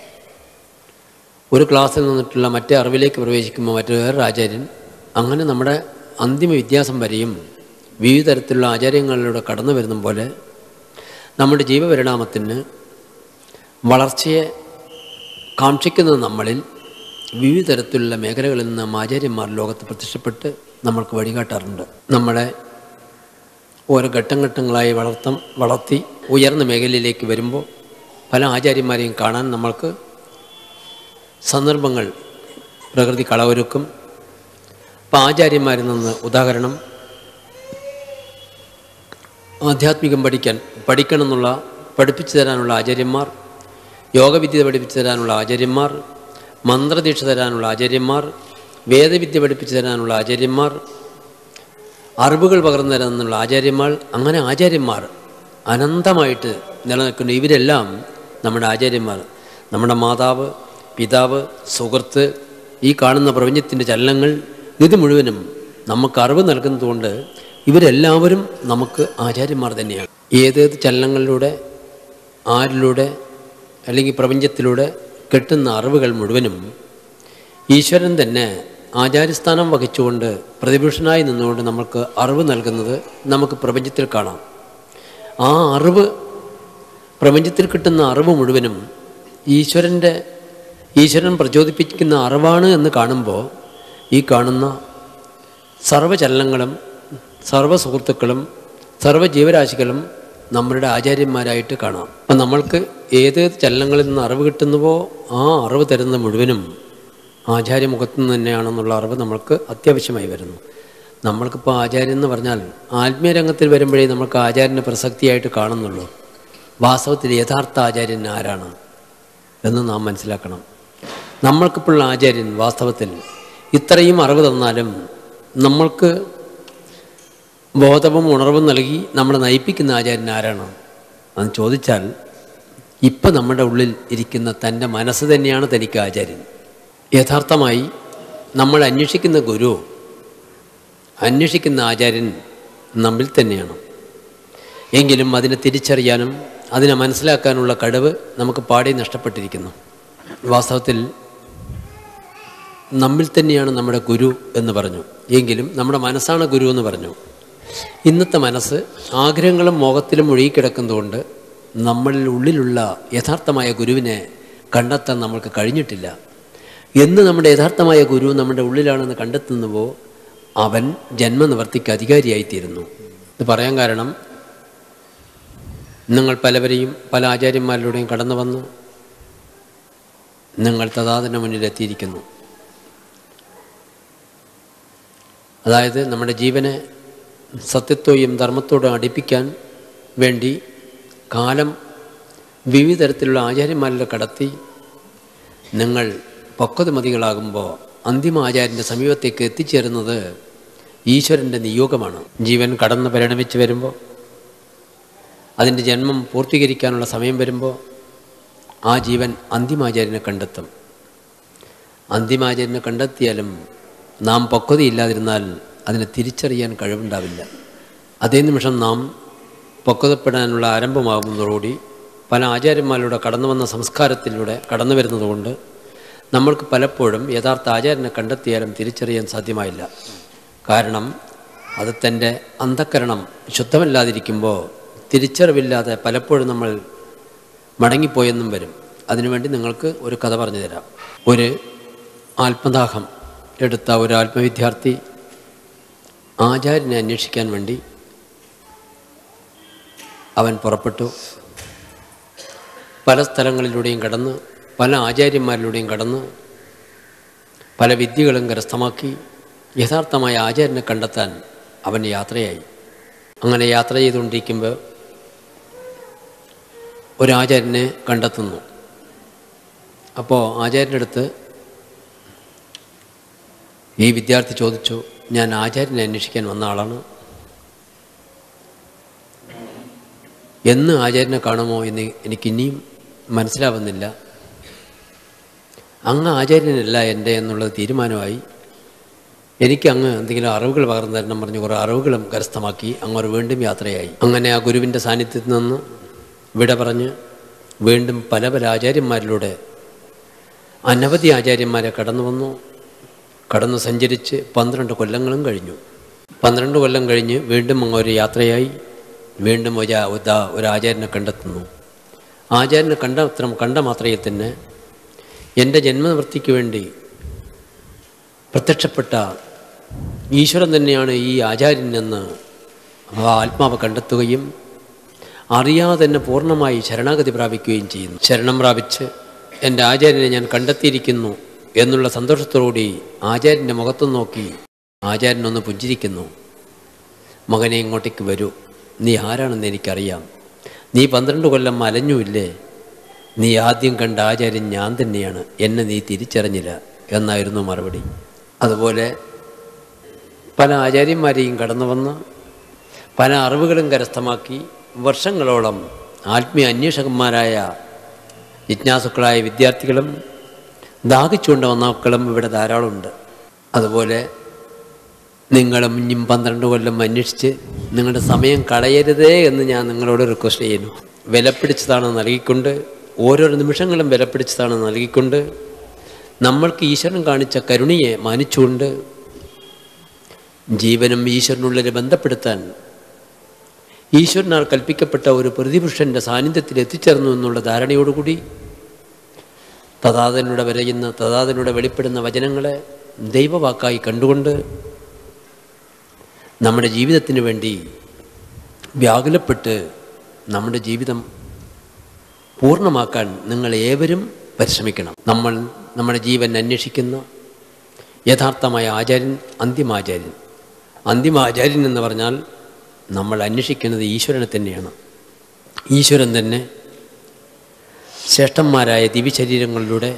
ഒരു ക്ലാസ്സിൽ നിന്നിട്ടുള്ള മറ്റേ അറിവിലേക്ക് പ്രവേശിക്കുമ്പോൾ മറ്റു വേറൊരു ആചാര്യൻ അങ്ങനെ നമ്മുടെ അന്തിമ വിദ്യാസം വരെയും വിവിധ തരത്തിലുള്ള ആചാര്യങ്ങളിലൂടെ കടന്നു വരുന്ന പോലെ നമ്മുടെ ജീവപരിണാമത്തിന് വളർച്ചയെ കാക്ഷിക്കുന്ന നമ്മളിൽ വിവിധ തരത്തിലുള്ള മേഖലകളിൽ നിന്ന് ആചാര്യന്മാർ ലോകത്ത് പ്രത്യക്ഷപ്പെട്ട് നമ്മൾക്ക് വഴികാട്ടാറുണ്ട് നമ്മളെ ഓരോ ഘട്ടം ഘട്ടങ്ങളായി വളർത്തം വളർത്തി ഉയർന്ന മേഖലയിലേക്ക് വരുമ്പോൾ പല ആചാര്യന്മാരെയും കാണാൻ നമ്മൾക്ക് സന്ദർഭങ്ങൾ പ്രകൃതി കളവൊരുക്കും അപ്പം ആചാര്യന്മാരിൽ നിന്ന് ഉദാഹരണം ആധ്യാത്മികം പഠിക്കാൻ പഠിക്കണം എന്നുള്ള പഠിപ്പിച്ചു തരാനുള്ള ആചാര്യന്മാർ യോഗവിദ്യ പഠിപ്പിച്ചു തരാനുള്ള ആചാര്യന്മാർ മന്ത്രദീക്ഷ തരാനുള്ള ആചാര്യന്മാർ വേദവിദ്യ പഠിപ്പിച്ചു തരാനുള്ള ആചാര്യന്മാർ അറിവുകൾ പകർന്നു തരാനുള്ള ആചാര്യന്മാർ അങ്ങനെ ആചാര്യന്മാർ അനന്തമായിട്ട് നിലനിൽക്കുന്ന ഇവരെല്ലാം നമ്മുടെ ആചാര്യന്മാർ നമ്മുടെ മാതാവ് പിതാവ് സുഹൃത്ത് ഈ കാണുന്ന പ്രപഞ്ചത്തിൻ്റെ ചലനങ്ങൾ ഇത് മുഴുവനും നമുക്ക് അറിവ് നൽകുന്നതുകൊണ്ട് ഇവരെല്ലാവരും നമുക്ക് ആചാര്യന്മാർ തന്നെയാണ് ഏതേത് ചലനങ്ങളിലൂടെ ആരിലൂടെ അല്ലെങ്കിൽ പ്രപഞ്ചത്തിലൂടെ കിട്ടുന്ന അറിവുകൾ മുഴുവനും ഈശ്വരൻ തന്നെ ആചാര്യസ്ഥാനം വഹിച്ചുകൊണ്ട് പ്രതിപുരുഷനായി നിന്നുകൊണ്ട് നമുക്ക് അറിവ് നൽകുന്നത് നമുക്ക് പ്രപഞ്ചത്തിൽ കാണാം ആ അറിവ് പ്രപഞ്ചത്തിൽ കിട്ടുന്ന അറിവ് മുഴുവനും ഈശ്വരൻ്റെ ഈശ്വരൻ പ്രചോദിപ്പിക്കുന്ന അറിവാണ് എന്ന് കാണുമ്പോൾ ഈ കാണുന്ന സർവ്വചലനങ്ങളും സർവ്വ സുഹൃത്തുക്കളും സർവ്വ ജീവരാശികളും നമ്മളുടെ ആചാര്യന്മാരായിട്ട് കാണാം അപ്പം നമ്മൾക്ക് ഏതേത് ചലനങ്ങളിൽ നിന്ന് അറിവ് കിട്ടുന്നുവോ ആ അറിവ് തരുന്ന മുഴുവനും ആചാര്യമുഖത്തു നിന്ന് തന്നെയാണെന്നുള്ള അറിവ് നമ്മൾക്ക് അത്യാവശ്യമായി വരുന്നു നമ്മൾക്കിപ്പോൾ ആചാര്യൻ എന്ന് പറഞ്ഞാൽ ആത്മീയ രംഗത്തിൽ വരുമ്പോഴേ നമുക്ക് ആചാര്യനെ പ്രസക്തിയായിട്ട് കാണുന്നുള്ളൂ വാസ്തവത്തിൽ യഥാർത്ഥ ആചാര്യൻ ആരാണ് എന്ന് നാം മനസ്സിലാക്കണം നമ്മൾക്കിപ്പോഴുള്ള ആചാര്യൻ വാസ്തവത്തിൽ ഇത്രയും അറിവ് തന്നാലും നമ്മൾക്ക് ബോധവും ഉണർവും നൽകി നമ്മളെ നയിപ്പിക്കുന്ന ആചാര്യൻ ആരാണ് എന്ന് ചോദിച്ചാൽ ഇപ്പം നമ്മുടെ ഉള്ളിൽ ഇരിക്കുന്ന തൻ്റെ മനസ്സ് തന്നെയാണ് തനിക്ക് ആചാര്യൻ യഥാർത്ഥമായി നമ്മൾ അന്വേഷിക്കുന്ന ഗുരു അന്വേഷിക്കുന്ന ആചാര്യൻ നമ്മിൽ തന്നെയാണ് എങ്കിലും അതിനെ തിരിച്ചറിയാനും അതിനെ മനസ്സിലാക്കാനുള്ള കഴിവ് നമുക്ക് പാടെ നഷ്ടപ്പെട്ടിരിക്കുന്നു വാസ്തവത്തിൽ നമ്മിൽ തന്നെയാണ് നമ്മുടെ ഗുരു എന്ന് പറഞ്ഞു എങ്കിലും നമ്മുടെ മനസ്സാണ് ഗുരു എന്ന് പറഞ്ഞു ഇന്നത്തെ മനസ്സ് ആഗ്രഹങ്ങളും മോഹത്തിലും ഒഴുകിക്കിടക്കുന്നതുകൊണ്ട് നമ്മളിൽ ഉള്ളിലുള്ള യഥാർത്ഥമായ ഗുരുവിനെ കണ്ടെത്താൻ നമ്മൾക്ക് കഴിഞ്ഞിട്ടില്ല എന്ന് നമ്മുടെ യഥാർത്ഥമായ ഗുരു നമ്മുടെ ഉള്ളിലാണെന്ന് കണ്ടെത്തുന്നുവോ അവൻ ജന്മനിവർത്തിക്ക് അധികാരിയായിത്തീരുന്നു ഇത് പറയാൻ കാരണം നിങ്ങൾ പലവരെയും പല ആചാര്യന്മാരിലൂടെയും കടന്നു വന്നു നിങ്ങൾ തഥാതിൻ്റെ മുന്നിലെത്തിയിരിക്കുന്നു അതായത് നമ്മുടെ ജീവനെ സത്യത്വയും ധർമ്മത്തോടും അടുപ്പിക്കാൻ വേണ്ടി കാലം വിവിധ തരത്തിലുള്ള ആചാര്യന്മാരിൽ കടത്തി നിങ്ങൾ പക്വതമതികളാകുമ്പോൾ അന്തിമ ആചാര്യൻ്റെ സമീപത്തേക്ക് എത്തിച്ചേരുന്നത് ഈശ്വരൻ്റെ നിയോഗമാണ് ജീവൻ കടന്ന് പരിണമിച്ച് വരുമ്പോൾ അതിൻ്റെ ജന്മം പൂർത്തീകരിക്കാനുള്ള സമയം വരുമ്പോൾ ആ ജീവൻ അന്തിമാചാര്യനെ കണ്ടെത്തും അന്തിമാചാര്യനെ കണ്ടെത്തിയാലും നാം പക്വതയില്ലാതിരുന്നാൽ അതിനെ തിരിച്ചറിയാൻ കഴിവുണ്ടാവില്ല അതേ നിമിഷം നാം പക്വതപ്പെടാനുള്ള ആരംഭമാകുന്നതോടുകൂടി പല ആചാര്യന്മാരിലൂടെ കടന്നു വന്ന സംസ്കാരത്തിലൂടെ കടന്നു വരുന്നതുകൊണ്ട് നമ്മൾക്ക് പലപ്പോഴും യഥാർത്ഥ ആചാര്യനെ കണ്ടെത്തിയാലും തിരിച്ചറിയാൻ സാധ്യമായില്ല കാരണം അത് തൻ്റെ അന്ധക്കരണം ശുദ്ധമല്ലാതിരിക്കുമ്പോൾ തിരിച്ചറിവില്ലാതെ പലപ്പോഴും നമ്മൾ മടങ്ങിപ്പോയെന്നും വരും അതിനുവേണ്ടി നിങ്ങൾക്ക് ഒരു കഥ പറഞ്ഞു തരാം ഒരു ആത്മദാഹം എടുത്ത ഒരു ആത്മവിദ്യാർത്ഥി ആചാര്യനെ അന്വേഷിക്കാൻ വേണ്ടി അവൻ പുറപ്പെട്ടു പല സ്ഥലങ്ങളിലൂടെയും കടന്ന് പല ആചാര്യന്മാരിലൂടെയും കടന്ന് പല വിദ്യകളും കരസ്ഥമാക്കി യഥാർത്ഥമായ ആചാര്യനെ കണ്ടെത്താൻ അവൻ യാത്രയായി അങ്ങനെ യാത്ര ചെയ്തുകൊണ്ടിരിക്കുമ്പോൾ ഒരാചാര്യനെ കണ്ടെത്തുന്നു അപ്പോൾ ആചാര്യൻ്റെ അടുത്ത് ഈ വിദ്യാർത്ഥി ചോദിച്ചു ഞാൻ ആചാര്യനെ അന്വേഷിക്കാൻ വന്ന ആളാണ് എന്ന് ആചാര്യനെ കാണുമോ എന്ന് എനിക്കിനിയും മനസ്സിലാവുന്നില്ല അങ്ങ് ആചാര്യനല്ല എൻ്റെ എന്നുള്ളത് തീരുമാനമായി എനിക്ക് അങ്ങ് എന്തെങ്കിലും അറിവുകൾ പകർന്നു തരണം പറഞ്ഞ് കുറേ അറിവുകളും കരസ്ഥമാക്കി അങ്ങോട്ട് വീണ്ടും യാത്രയായി അങ്ങനെ ആ ഗുരുവിൻ്റെ സാന്നിധ്യത്തിൽ നിന്ന് വിട പറഞ്ഞ് വീണ്ടും പല പല ആചാര്യന്മാരിലൂടെ അനവധി ആചാര്യന്മാരെ കടന്നു വന്നു കടന്നു സഞ്ചരിച്ച് പന്ത്രണ്ട് കൊല്ലങ്ങളും കഴിഞ്ഞു പന്ത്രണ്ട് കൊല്ലം കഴിഞ്ഞ് വീണ്ടും അങ്ങ് ഒരു യാത്രയായി വീണ്ടും ഒരു ഉദാ ഒരു ആചാര്യനെ കണ്ടെത്തുന്നു ആചാര്യനെ കണ്ട അത്ര കണ്ട മാത്രയിൽ തന്നെ എൻ്റെ ജന്മനിവൃത്തിക്ക് വേണ്ടി പ്രത്യക്ഷപ്പെട്ട ഈശ്വരൻ തന്നെയാണ് ഈ ആചാര്യൻ എന്ന് ആ ആത്മാവ് കണ്ടെത്തുകയും അറിയാതെ തന്നെ പൂർണ്ണമായി ശരണാഗതി പ്രാപിക്കുകയും ചെയ്യുന്നു ശരണം പ്രാപിച്ച് എൻ്റെ ആചാര്യനെ ഞാൻ കണ്ടെത്തിയിരിക്കുന്നു എന്നുള്ള സന്തോഷത്തോടുകൂടി ആചാര്യൻ്റെ മുഖത്തു നോക്കി ആചാര്യനൊന്ന് പുഞ്ചിരിക്കുന്നു മകനെ ഇങ്ങോട്ടേക്ക് വരൂ നീ ആരാണെന്ന് എനിക്കറിയാം നീ പന്ത്രണ്ട് കൊല്ലം അലഞ്ഞുമില്ലേ നീ ആദ്യം കണ്ട ആചാര്യൻ ഞാൻ തന്നെയാണ് എന്നെ നീ തിരിച്ചറിഞ്ഞില്ല എന്നായിരുന്നു മറുപടി അതുപോലെ പല ആചാര്യന്മാരെയും കടന്നു വന്ന് പല അറിവുകളും കരസ്ഥമാക്കി വർഷങ്ങളോളം ആത്മീയ അന്വേഷകന്മാരായ ജിജ്ഞാസുക്കളായ വിദ്യാർത്ഥികളും ദാഹിച്ചുകൊണ്ട് വന്ന മക്കളും ഇവിടെ ധാരാളമുണ്ട് അതുപോലെ നിങ്ങളും ഇനിയും പന്ത്രണ്ട് കൊല്ലം അന്വേഷിച്ച് നിങ്ങളുടെ സമയം കളയരുതേ എന്ന് ഞാൻ നിങ്ങളോട് റിക്വസ്റ്റ് ചെയ്യുന്നു വിലപ്പിടിച്ചതാണ് നൽകിക്കൊണ്ട് ഓരോ നിമിഷങ്ങളും വിലപ്പിടിച്ചതാണ് നൽകിക്കൊണ്ട് നമ്മൾക്ക് ഈശ്വരൻ കാണിച്ച കരുണയെ മാനിച്ചുകൊണ്ട് ജീവനും ഈശ്വരനുള്ളിൽ ബന്ധപ്പെടുത്താൻ ഈശ്വരനാൽ കൽപ്പിക്കപ്പെട്ട ഒരു പ്രതിപുരുഷൻ്റെ സാന്നിധ്യത്തിൽ എത്തിച്ചേർന്നു എന്നുള്ള ധാരണയോടുകൂടി തഥാതനൂടെ വരയുന്ന തഥാതനൂടെ വെളിപ്പെടുന്ന വചനങ്ങളെ ദൈവവാക്കായി കണ്ടുകൊണ്ട് നമ്മുടെ ജീവിതത്തിന് വേണ്ടി വ്യാകുലപ്പെട്ട് നമ്മുടെ ജീവിതം പൂർണ്ണമാക്കാൻ നിങ്ങൾ ഏവരും പരിശ്രമിക്കണം നമ്മൾ നമ്മുടെ ജീവൻ അന്വേഷിക്കുന്ന യഥാർത്ഥമായ ആചാര്യൻ അന്തിമാചാര്യൻ അന്തിമാചാര്യൻ എന്ന് പറഞ്ഞാൽ നമ്മൾ അന്വേഷിക്കുന്നത് ഈശ്വരനെ തന്നെയാണ് ഈശ്വരൻ തന്നെ ശ്രേഷ്ഠന്മാരായ ദിവ്യശരീരങ്ങളിലൂടെ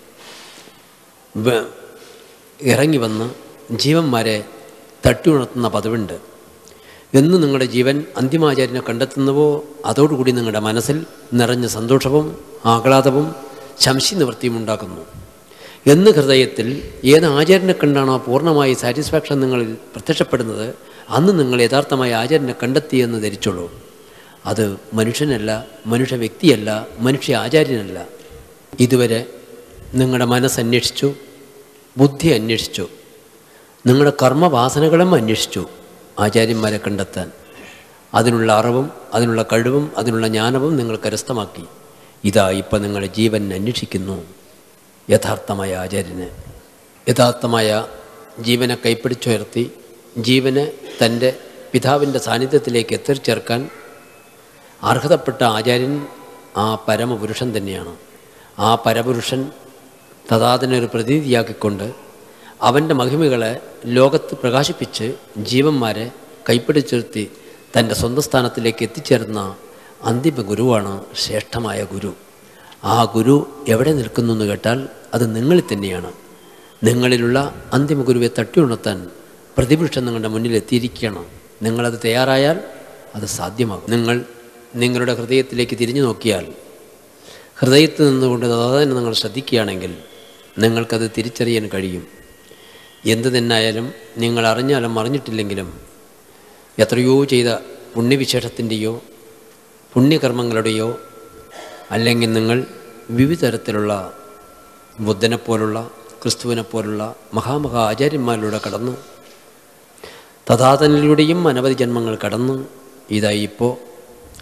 വ- ഇറങ്ങി വന്ന് ജീവന്മാരെ തട്ടിയുണർത്തുന്ന പതിവുണ്ട് എന്ന് നിങ്ങളുടെ ജീവൻ അന്തിമാചാര്യനെ കണ്ടെത്തുന്നുവോ അതോടുകൂടി നിങ്ങളുടെ മനസ്സിൽ നിറഞ്ഞ സന്തോഷവും ആഹ്ലാദവും ശംശി നിവൃത്തിയും ഉണ്ടാക്കുന്നു എന്ന് ഹൃദയത്തിൽ ഏത് ആചാര്യനെ കണ്ടാണോ പൂർണ്ണമായി സാറ്റിസ്ഫാക്ഷൻ നിങ്ങളിൽ പ്രത്യക്ഷപ്പെടുന്നത് അന്ന് നിങ്ങൾ യഥാർത്ഥമായ ആചാര്യനെ കണ്ടെത്തിയെന്ന് ധരിച്ചോളൂ അത് മനുഷ്യനല്ല മനുഷ്യ വ്യക്തിയല്ല മനുഷ്യ ആചാര്യനല്ല ഇതുവരെ നിങ്ങളുടെ മനസ്സന്വേഷിച്ചു ബുദ്ധി അന്വേഷിച്ചു നിങ്ങളുടെ കർമ്മവാസനകളും അന്വേഷിച്ചു ആചാര്യന്മാരെ കണ്ടെത്താൻ അതിനുള്ള അറിവും അതിനുള്ള കഴിവും അതിനുള്ള ജ്ഞാനവും നിങ്ങൾ കരസ്ഥമാക്കി ഇതാ ഇപ്പം നിങ്ങളുടെ ജീവൻ അന്വേഷിക്കുന്നു യഥാർത്ഥമായ ആചാര്യനെ യഥാർത്ഥമായ ജീവനെ കൈപ്പിടിച്ചുയർത്തി ജീവനെ തൻ്റെ പിതാവിൻ്റെ സാന്നിധ്യത്തിലേക്ക് എത്തിച്ചേർക്കാൻ അർഹതപ്പെട്ട ആചാര്യൻ ആ പരമപുരുഷൻ തന്നെയാണ് ആ പരപുരുഷൻ തഥാതിനെ ഒരു പ്രതിനിധിയാക്കിക്കൊണ്ട് അവൻ്റെ മഹിമകളെ ലോകത്ത് പ്രകാശിപ്പിച്ച് ജീവന്മാരെ കൈപ്പിടിച്ചിരുത്തി തൻ്റെ സ്വന്തം സ്ഥാനത്തിലേക്ക് എത്തിച്ചേർന്ന അന്തിമ ഗുരുവാണ് ശ്രേഷ്ഠമായ ഗുരു ആ ഗുരു എവിടെ നിൽക്കുന്നു എന്ന് കേട്ടാൽ അത് നിങ്ങളിൽ തന്നെയാണ് നിങ്ങളിലുള്ള അന്തിമ ഗുരുവെ തട്ടിയുണർത്താൻ പ്രതിപക്ഷം നിങ്ങളുടെ മുന്നിൽ എത്തിയിരിക്കുകയാണ് നിങ്ങളത് തയ്യാറായാൽ അത് സാധ്യമാകും നിങ്ങൾ നിങ്ങളുടെ ഹൃദയത്തിലേക്ക് തിരിഞ്ഞു നോക്കിയാൽ ഹൃദയത്തിൽ നിന്നുകൊണ്ട് തന്നെ നിങ്ങൾ ശ്രദ്ധിക്കുകയാണെങ്കിൽ നിങ്ങൾക്കത് തിരിച്ചറിയാൻ കഴിയും എന്ത് തന്നെയായാലും നിങ്ങൾ അറിഞ്ഞാലും അറിഞ്ഞിട്ടില്ലെങ്കിലും എത്രയോ ചെയ്ത പുണ്യവിശേഷത്തിൻ്റെയോ പുണ്യകർമ്മങ്ങളുടെയോ അല്ലെങ്കിൽ നിങ്ങൾ വിവിധ തരത്തിലുള്ള ബുദ്ധനെപ്പോലുള്ള ക്രിസ്തുവിനെപ്പോലുള്ള മഹാമഹാ ആചാര്യന്മാരിലൂടെ കടന്ന് തഥാതനിലൂടെയും അനവധി ജന്മങ്ങൾ കടന്ന് ഇതായി ഇപ്പോൾ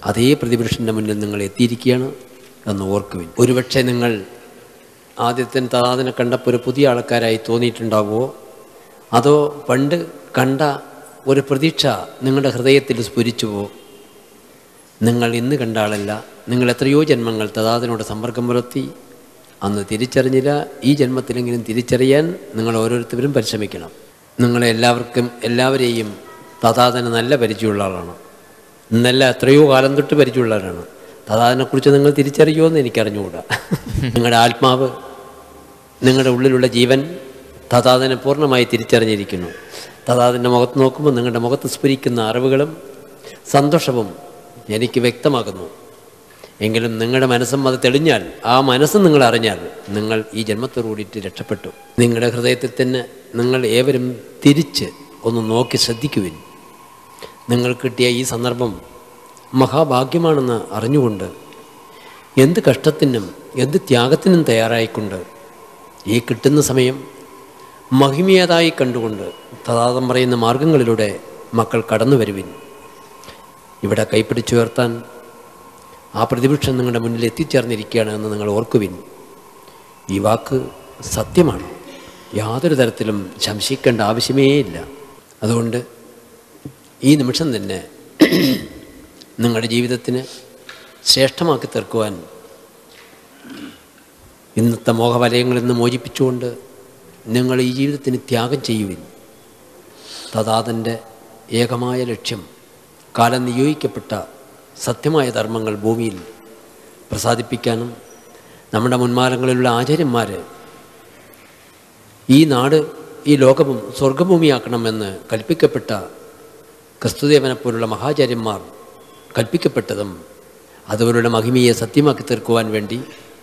അതേ പ്രതിപുരുഷൻ്റെ മുന്നിൽ നിങ്ങൾ എത്തിയിരിക്കുകയാണ് എന്ന് ഓർക്കുവിൻ ഒരുപക്ഷെ നിങ്ങൾ ആദ്യത്തെ തഥാതിനെ കണ്ടപ്പോൾ ഒരു പുതിയ ആൾക്കാരായി തോന്നിയിട്ടുണ്ടാവുമോ അതോ പണ്ട് കണ്ട ഒരു പ്രതീക്ഷ നിങ്ങളുടെ ഹൃദയത്തിൽ സ്ഫുരിച്ചുവോ നിങ്ങൾ ഇന്ന് കണ്ട ആളല്ല നിങ്ങൾ എത്രയോ ജന്മങ്ങൾ തഥാതിനോട് സമ്പർക്കം പുലർത്തി അന്ന് തിരിച്ചറിഞ്ഞില്ല ഈ ജന്മത്തിലെങ്കിലും തിരിച്ചറിയാൻ നിങ്ങൾ ഓരോരുത്തരും പരിശ്രമിക്കണം നിങ്ങളെ എല്ലാവർക്കും എല്ലാവരെയും തഥാതന് നല്ല പരിചയമുള്ള ആളാണ് ഇന്നല്ല എത്രയോ കാലം തൊട്ട് പരിചയമുള്ളവരാണ് തഥാതിനെക്കുറിച്ച് നിങ്ങൾ തിരിച്ചറിയുമോ എന്ന് എനിക്കറിഞ്ഞുകൂടാ നിങ്ങളുടെ ആത്മാവ് നിങ്ങളുടെ ഉള്ളിലുള്ള ജീവൻ തഥാതനെ പൂർണ്ണമായി തിരിച്ചറിഞ്ഞിരിക്കുന്നു തഥാതിൻ്റെ മുഖത്ത് നോക്കുമ്പോൾ നിങ്ങളുടെ മുഖത്ത് സ്ഫുരിക്കുന്ന അറിവുകളും സന്തോഷവും എനിക്ക് വ്യക്തമാകുന്നു എങ്കിലും നിങ്ങളുടെ മനസ്സും അത് തെളിഞ്ഞാൽ ആ മനസ്സ് നിങ്ങൾ അറിഞ്ഞാൽ നിങ്ങൾ ഈ ജന്മത്തോടു കൂടിയിട്ട് രക്ഷപ്പെട്ടു നിങ്ങളുടെ ഹൃദയത്തിൽ തന്നെ നിങ്ങൾ ഏവരും തിരിച്ച് ഒന്ന് നോക്കി ശ്രദ്ധിക്കുവിൻ നിങ്ങൾ കിട്ടിയ ഈ സന്ദർഭം മഹാഭാഗ്യമാണെന്ന് അറിഞ്ഞുകൊണ്ട് എന്ത് കഷ്ടത്തിനും എന്ത് ത്യാഗത്തിനും തയ്യാറായിക്കൊണ്ട് ഈ കിട്ടുന്ന സമയം മഹിമയതായി കണ്ടുകൊണ്ട് തഥാതം പറയുന്ന മാർഗങ്ങളിലൂടെ മക്കൾ കടന്നു വരുവിൻ ഇവിടെ കൈപ്പിടിച്ചുയർത്താൻ ആ പ്രതിപക്ഷം നിങ്ങളുടെ മുന്നിൽ എത്തിച്ചേർന്നിരിക്കുകയാണ് എന്ന് നിങ്ങൾ ഓർക്കുവിൻ ഈ വാക്ക് സത്യമാണ് യാതൊരു തരത്തിലും ശംസിക്കേണ്ട ആവശ്യമേ ഇല്ല അതുകൊണ്ട് ഈ നിമിഷം തന്നെ നിങ്ങളുടെ ജീവിതത്തിന് ശ്രേഷ്ഠമാക്കി തീർക്കുവാൻ ഇന്നത്തെ മോഹവലയങ്ങളിൽ നിന്ന് മോചിപ്പിച്ചുകൊണ്ട് നിങ്ങൾ ഈ ജീവിതത്തിന് ത്യാഗം ചെയ്യുവിൻ തഥാതൻ്റെ ഏകമായ ലക്ഷ്യം കാലം നിയോഗിക്കപ്പെട്ട സത്യമായ ധർമ്മങ്ങൾ ഭൂമിയിൽ പ്രസാദിപ്പിക്കാനും നമ്മുടെ മുൻമാലങ്ങളിലുള്ള ആചാര്യന്മാർ ഈ നാട് ഈ ലോകവും സ്വർഗഭൂമിയാക്കണമെന്ന് കൽപ്പിക്കപ്പെട്ട ക്രിസ്തുദേവനെപ്പോലുള്ള മഹാചാര്യന്മാർ കൽപ്പിക്കപ്പെട്ടതും അതുപോലുള്ള മഹിമയെ സത്യമാക്കി തീർക്കുവാൻ വേണ്ടി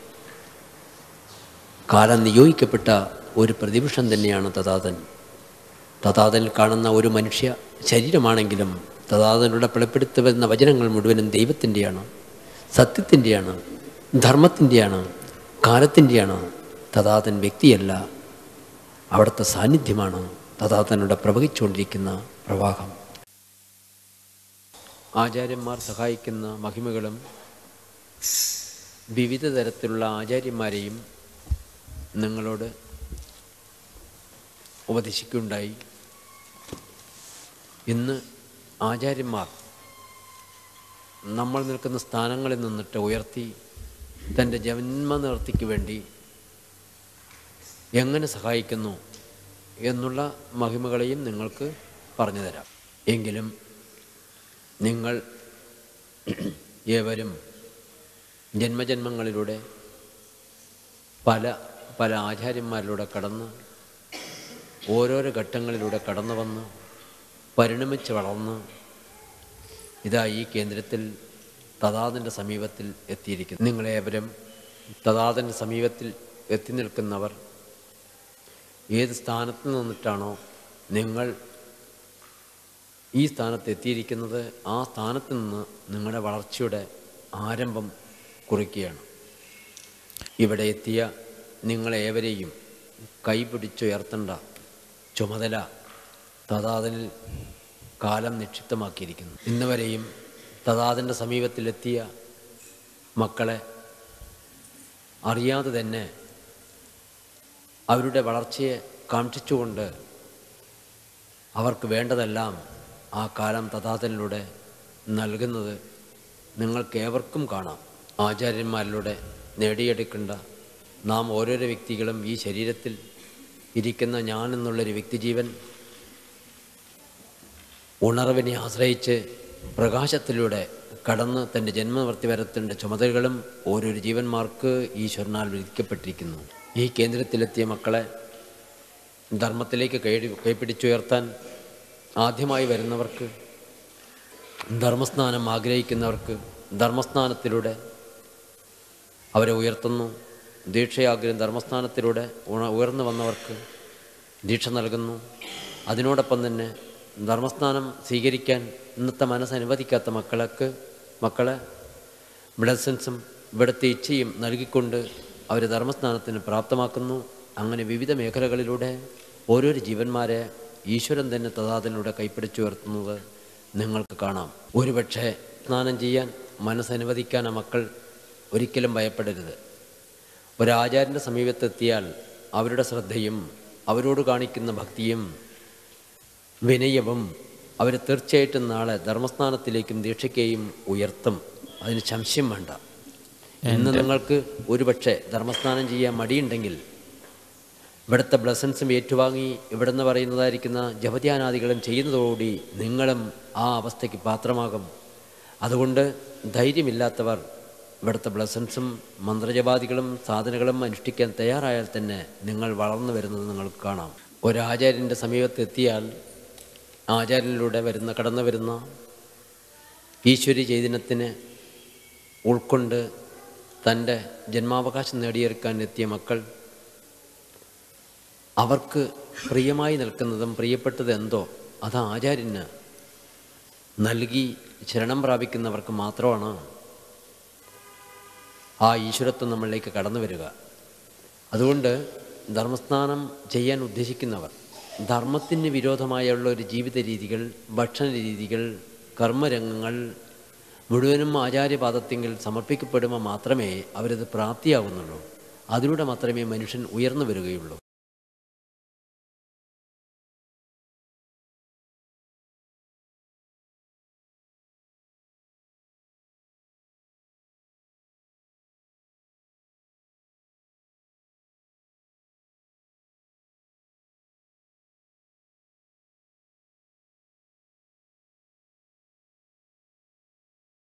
കാലം നിയോഗിക്കപ്പെട്ട ഒരു പ്രതിപക്ഷം തന്നെയാണ് തഥാതൻ തഥാതനിൽ കാണുന്ന ഒരു മനുഷ്യ ശരീരമാണെങ്കിലും തഥാതനിലൂടെ പിളപ്പെടുത്തി വരുന്ന വചനങ്ങൾ മുഴുവനും ദൈവത്തിൻ്റെയാണ് സത്യത്തിൻ്റെയാണ് ധർമ്മത്തിൻ്റെയാണ് കാലത്തിൻ്റെയാണ് തഥാതൻ വ്യക്തിയല്ല അവിടുത്തെ സാന്നിധ്യമാണ് തഥാതനോട് പ്രവഹിച്ചുകൊണ്ടിരിക്കുന്ന പ്രവാഹം ആചാര്യന്മാർ സഹായിക്കുന്ന മഹിമകളും വിവിധ തരത്തിലുള്ള ആചാര്യന്മാരെയും നിങ്ങളോട് ഉപദേശിക്കുകയുണ്ടായി ഇന്ന് ആചാര്യന്മാർ നമ്മൾ നിൽക്കുന്ന സ്ഥാനങ്ങളിൽ നിന്നിട്ട് ഉയർത്തി തൻ്റെ ജന്മനിർത്തിക്ക് വേണ്ടി എങ്ങനെ സഹായിക്കുന്നു എന്നുള്ള മഹിമകളെയും നിങ്ങൾക്ക് പറഞ്ഞു തരാം എങ്കിലും നിങ്ങൾ ഏവരും ജന്മജന്മങ്ങളിലൂടെ പല പല ആചാര്യന്മാരിലൂടെ കടന്ന് ഓരോരോ ഘട്ടങ്ങളിലൂടെ കടന്നു വന്ന് പരിണമിച്ച് വളർന്ന് ഇതാ ഈ കേന്ദ്രത്തിൽ തഥാതിൻ്റെ സമീപത്തിൽ എത്തിയിരിക്കുന്നു നിങ്ങളേവരും തഥാതിൻ്റെ സമീപത്തിൽ എത്തി നിൽക്കുന്നവർ ഏത് സ്ഥാനത്ത് നിന്നിട്ടാണോ നിങ്ങൾ ഈ സ്ഥാനത്ത് എത്തിയിരിക്കുന്നത് ആ സ്ഥാനത്ത് നിന്ന് നിങ്ങളുടെ വളർച്ചയുടെ ആരംഭം കുറിക്കുകയാണ് ഇവിടെ എത്തിയ നിങ്ങളേവരെയും കൈപിടിച്ചുയർത്തേണ്ട ചുമതല തഥാതനിൽ കാലം നിക്ഷിപ്തമാക്കിയിരിക്കുന്നു ഇന്ന് വരെയും തഥാതൻ്റെ സമീപത്തിലെത്തിയ മക്കളെ അറിയാതെ തന്നെ അവരുടെ വളർച്ചയെ കാക്ഷിച്ചുകൊണ്ട് അവർക്ക് വേണ്ടതെല്ലാം ആ കാലം തഥാതനിലൂടെ നൽകുന്നത് നിങ്ങൾക്കേവർക്കും കാണാം ആചാര്യന്മാരിലൂടെ നേടിയെടുക്കേണ്ട നാം ഓരോരോ വ്യക്തികളും ഈ ശരീരത്തിൽ ഇരിക്കുന്ന ഞാൻ എന്നുള്ളൊരു വ്യക്തിജീവൻ ഉണർവിനെ ആശ്രയിച്ച് പ്രകാശത്തിലൂടെ കടന്ന് തൻ്റെ ജന്മവർത്തി വരത്തേണ്ട ചുമതലകളും ഓരോരോ ജീവന്മാർക്ക് ഈശ്വരനാൽ വിധിക്കപ്പെട്ടിരിക്കുന്നു ഈ കേന്ദ്രത്തിലെത്തിയ മക്കളെ ധർമ്മത്തിലേക്ക് കൈ കൈപ്പിടിച്ചുയർത്താൻ ആദ്യമായി വരുന്നവർക്ക് ധർമ്മസ്നാനം ആഗ്രഹിക്കുന്നവർക്ക് ധർമ്മസ്നാനത്തിലൂടെ അവരെ ഉയർത്തുന്നു ദീക്ഷയാഗ്രഹം ധർമ്മസ്ഥാനത്തിലൂടെ ഉണ ഉയർന്നു വന്നവർക്ക് ദീക്ഷ നൽകുന്നു അതിനോടൊപ്പം തന്നെ ധർമ്മസ്ഥാനം സ്വീകരിക്കാൻ ഇന്നത്തെ മനസ്സ് അനുവദിക്കാത്ത മക്കൾക്ക് മക്കളെ ബ്ലസ്സൻസും ഇവിടുത്തെ ഇച്ഛയും നൽകിക്കൊണ്ട് അവരെ ധർമ്മസ്ഥാനത്തിന് പ്രാപ്തമാക്കുന്നു അങ്ങനെ വിവിധ മേഖലകളിലൂടെ ഓരോരോ ജീവന്മാരെ ഈശ്വരൻ തന്നെ തഥാതിലൂടെ കൈപ്പിടിച്ചുയർത്തുന്നത് നിങ്ങൾക്ക് കാണാം ഒരുപക്ഷെ സ്നാനം ചെയ്യാൻ മനസ്സനുവദിക്കാൻ ആ മക്കൾ ഒരിക്കലും ഭയപ്പെടരുത് ഒരാചാര്യൻ്റെ സമീപത്തെത്തിയാൽ അവരുടെ ശ്രദ്ധയും അവരോട് കാണിക്കുന്ന ഭക്തിയും വിനയവും അവർ തീർച്ചയായിട്ടും നാളെ ധർമ്മസ്ഥാനത്തിലേക്കും ദീക്ഷയ്ക്കെയും ഉയർത്തും അതിന് സംശയം വേണ്ട ഇന്ന് നിങ്ങൾക്ക് ഒരുപക്ഷെ ധർമ്മസ്നാനം ചെയ്യാൻ മടിയുണ്ടെങ്കിൽ ഇവിടുത്തെ ബ്ലസൻസും ഏറ്റുവാങ്ങി ഇവിടുന്ന് പറയുന്നതായിരിക്കുന്ന ജപധ്യാനാദികളും ചെയ്യുന്നതോടുകൂടി നിങ്ങളും ആ അവസ്ഥയ്ക്ക് പാത്രമാകും അതുകൊണ്ട് ധൈര്യമില്ലാത്തവർ ഇവിടുത്തെ ബ്ലസൻസും മന്ത്രജപാദികളും സാധനകളും അനുഷ്ഠിക്കാൻ തയ്യാറായാൽ തന്നെ നിങ്ങൾ വളർന്നു വരുന്നത് നിങ്ങൾക്ക് കാണാം ഒരാചാര്യൻ്റെ സമീപത്തെത്തിയാൽ ആചാര്യനിലൂടെ വരുന്ന കടന്നു വരുന്ന ഈശ്വരി ചൈതന്യത്തിന് ഉൾക്കൊണ്ട് തൻ്റെ ജന്മാവകാശം നേടിയെടുക്കാൻ എത്തിയ മക്കൾ അവർക്ക് പ്രിയമായി നിൽക്കുന്നതും പ്രിയപ്പെട്ടത് എന്തോ അത് ആചാര്യന് നൽകി ശരണം പ്രാപിക്കുന്നവർക്ക് മാത്രമാണ് ആ ഈശ്വരത്വം നമ്മളിലേക്ക് കടന്നു വരിക അതുകൊണ്ട് ധർമ്മസ്നാനം ചെയ്യാൻ ഉദ്ദേശിക്കുന്നവർ ധർമ്മത്തിന് വിരോധമായുള്ള ഒരു ജീവിത രീതികൾ ഭക്ഷണ രീതികൾ കർമ്മരംഗങ്ങൾ മുഴുവനും ആചാര്യപാദത്തെങ്കിൽ സമർപ്പിക്കപ്പെടുമ്പോൾ മാത്രമേ അവരത് പ്രാപ്തിയാകുന്നുള്ളൂ അതിലൂടെ മാത്രമേ മനുഷ്യൻ ഉയർന്നു വരികയുള്ളൂ